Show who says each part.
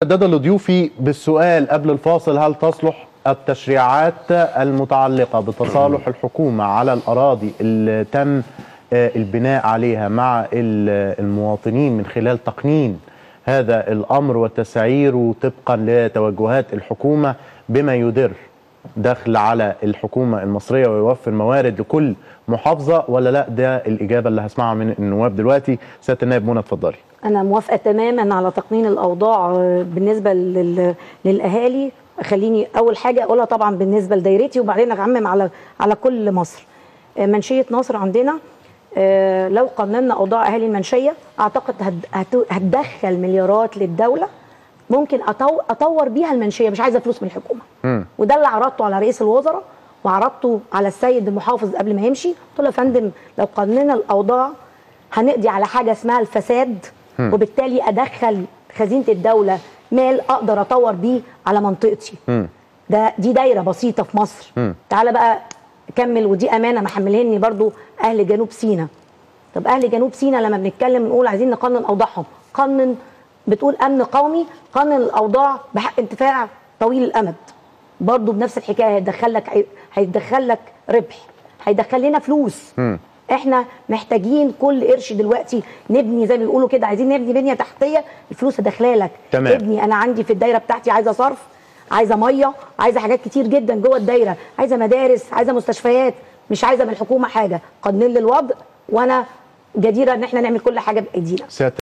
Speaker 1: تجدد لضيوفي بالسؤال قبل الفاصل هل تصلح التشريعات المتعلقة بتصالح الحكومة على الأراضي اللي تم آه، البناء عليها مع ال- المواطنين من خلال تقنين هذا الأمر وتسعيره طبقا لتوجهات الحكومة بما يدر دخل على الحكومة المصرية ويوفر موارد لكل محافظة ولا لا ده الإجابة اللي هسمعها من النواب دلوقتي سيادة النائب منى اتفضلي
Speaker 2: أنا موافقة تماما على تقنين الأوضاع آه، بالنسبة لل... للأهالي خليني أول حاجة أقولها طبعا بالنسبة لدايرتي وبعدين أعمم على على كل مصر آه، منشية نصر عندنا آه، لو قننا أوضاع أهالي المنشية أعتقد هت... هت... هتدخل مليارات للدولة ممكن أطو... أطور بيها المنشية مش عايزة فلوس من الحكومة
Speaker 1: مم.
Speaker 2: وده اللي عرضته على رئيس الوزراء وعرضته على السيد المحافظ قبل ما يمشي قلت له يا فندم لو قننا الاوضاع هنقضي على حاجه اسمها الفساد وبالتالي ادخل خزينه الدوله مال اقدر اطور بيه على منطقتي
Speaker 1: مم.
Speaker 2: ده دي دايره بسيطه في مصر
Speaker 1: مم.
Speaker 2: تعالى بقى كمل ودي امانه محملهني برضو اهل جنوب سيناء طب اهل جنوب سيناء لما بنتكلم نقول عايزين نقنن اوضاعهم قنن بتقول امن قومي قنن الاوضاع بحق انتفاع طويل الامد برضو بنفس الحكايه هيدخل لك هيدخل لك ربح هيدخل لنا فلوس
Speaker 1: مم.
Speaker 2: احنا محتاجين كل قرش دلوقتي نبني زي ما بيقولوا كده عايزين نبني بنيه تحتيه الفلوس هداخله لك
Speaker 1: تمام.
Speaker 2: ابني انا عندي في الدايره بتاعتي عايزه صرف عايزه ميه عايزه حاجات كتير جدا جوه الدايره عايزه مدارس عايزه مستشفيات مش عايزه من الحكومه حاجه قنن لي الوضع وانا جديره ان احنا نعمل كل حاجه بايدينا
Speaker 1: سيادة